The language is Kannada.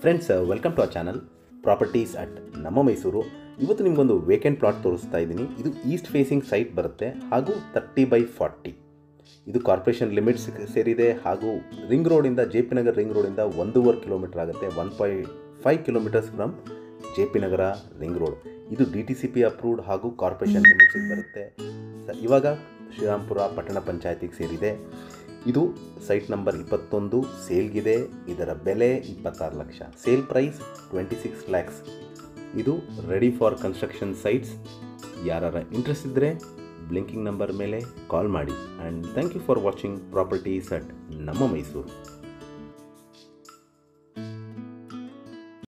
friends welcome to a channel properties at ನಮ್ಮ ಮೈಸೂರು ಇವತ್ತು ನಿಮಗೊಂದು ವೇಕೆಂಟ್ ಪ್ಲಾಟ್ ತೋರಿಸ್ತಾ ಇದ್ದೀನಿ ಇದು ಈಸ್ಟ್ ಫೇಸಿಂಗ್ ಸೈಟ್ ಬರುತ್ತೆ ಹಾಗೂ ತರ್ಟಿ ಬೈ ಫಾರ್ಟಿ ಇದು ಕಾರ್ಪೊರೇಷನ್ ಲಿಮಿಟ್ಸ್ ಸೇರಿದೆ ಹಾಗೂ ರಿಂಗ್ ರೋಡಿಂದ ಜೆ ಪಿ ನಗರ್ ರಿಂಗ್ ರೋಡಿಂದ ಒಂದೂವರೆ ಕಿಲೋಮೀಟರ್ ಆಗುತ್ತೆ one point five kilometres from J P Nagar ring road ಇದು D T C P approved ಹಾಗೂ ಕಾರ್ಪೊರೇಷನ್ ಲಿಮಿಟ್ಸಿಗೆ ಬರುತ್ತೆ ಸ- ಇವಾಗ ಶ್ರೀರಾಮ್ಪುರ ಪಟ್ಟಣ ಪಂಚಾಯತಿಗೆ ಸೇರಿದೆ ಇದು ಸೈಟ್ ನಂಬರ್ ಇಪ್ಪತ್ತೊಂದು ಸೇಲ್ಗಿದೆ ಇದರ ಬೆಲೆ ಇಪ್ಪತ್ತಾರು lakh sale price twenty six lakhs ಇದು ರೆಡಿ ಫಾರ್ ಕನ್ಸ್ಟ್ರಕ್ಷನ್ ಸೈಟ್ಸ್ ಯಾರ ಇಂಟ್ರೆಸ್ಟ್ ಇದ್ದರೆ ಬ್ಲಿಂಕಿಂಗ್ ನಂಬರ್ ಮೇಲೆ ಕಾಲ್ ಮಾಡಿ and thank you for watching properties at ನಮ್ಮ ಮೈಸೂರು